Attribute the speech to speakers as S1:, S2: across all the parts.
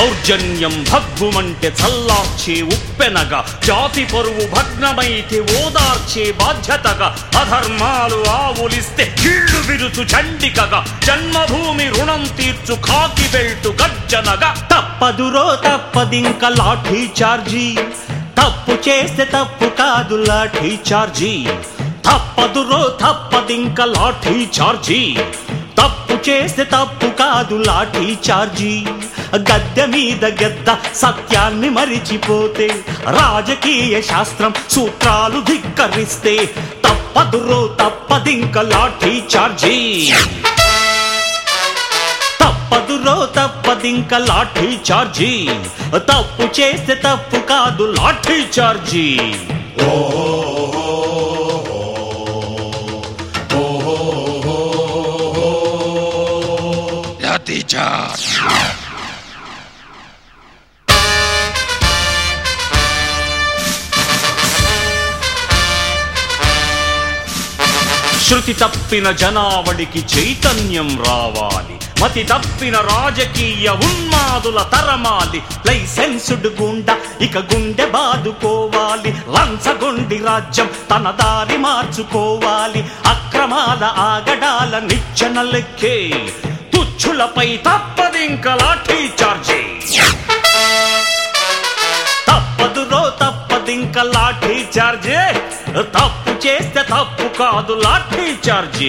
S1: దౌర్జన్యం భగ్గుమంటే చల్లార్చే ఉప్పెనగా జాతి పరువు భగ్నమైతే ఓదార్చే బాధ్యతగా అధర్మాలు ఆవులిస్తే కీళ్లు విరుచు చండికగా జన్మభూమి రుణం తీర్చు కాకి బెల్టు గర్జనగా
S2: తప్పదురో తప్పదింక లాఠీ చార్జీ తప్పు చేస్తే తప్పు కాదు లాఠీ చార్జీ తప్పదురో తప్పదింక లాఠీ చార్జీ తప్పు చేస్తే తప్పు కాదు లాఠీ చార్జీ గద్దె మీద గద్ద సత్యాన్ని మరిచిపోతే రాజకీయ శాస్త్రం సూత్రాలు ధిక్కరిస్తే తప్పదురో తప్పదింక లాఠీ చార్జీ తప్పదురో తప్పదింక లాఠీ చార్జీ తప్పు చేస్తే తప్పు కాదు లాఠీ చార్జీ
S3: లాఠీ చార్జ్
S1: శృతి తప్పిన జనావళికి చైతన్యం రావాలి మతి తప్పిన రాజకీయ ఉన్మాదుల తరమాలి
S2: లైసెన్సుడ్ గుండా ఇక గుండె బాదుకోవాలి లంచగొండి రాజ్యం తన దారి మార్చుకోవాలి అక్రమాల ఆగడాల నిచ్చెన లెక్కే
S1: తుచ్చులపై తప్పదింక లాఠీ చార్జీ
S2: తప్పదురో తప్పదింక లాఠీ చార్జే తప్పు చేస్తే తప్పు కాదు లాఠీ చార్జీ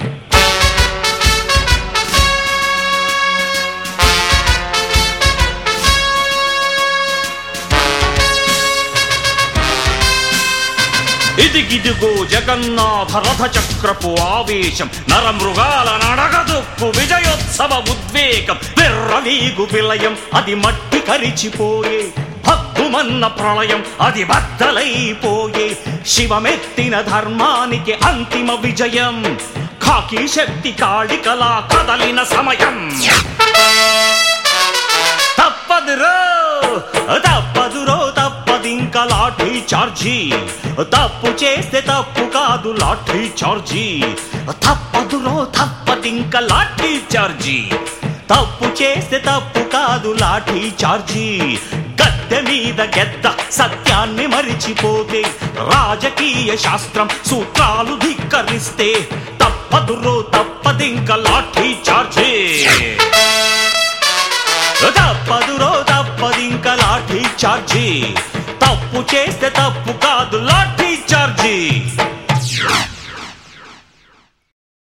S1: ఇదిగిదిగో జగన్నాథ రథ చక్రపు ఆవేశం నరమృగాల నడగదుక్కు విజయోత్సవ ఉద్వేగం
S2: పెర్రవీగు విలయం అది మట్టి కరిచిపోయే భగ్గుమన్న ప్రళయం అది బద్దలైపోయే శివమెత్తిన ధర్మానికి అంతిమ విజయం ఖాకీ శక్తి కాళికలా కదలిన సమయం తప్పదురో తప్పదురో తప్పదింక లాఠీ చార్జీ తప్పు చేస్తే తప్పు కాదు లాఠీ చార్జీ తప్పదురో తప్పదింక లాఠీ చార్జీ తప్పు చేస్తే తప్పు కాదు లాఠీ చార్జీ గద్దె మీద గెద్ద సత్యాన్ని మరిచిపోతే రాజకీయ శాస్త్రం సూత్రాలు ధిక్కరిస్తే తప్పదురో తప్పదింక లాఠీ చార్జీ తప్పదురో తప్పదింక లాఠీ చార్జీ తప్పు చేస్తే తప్పు కాదు లాఠీ చార్జీ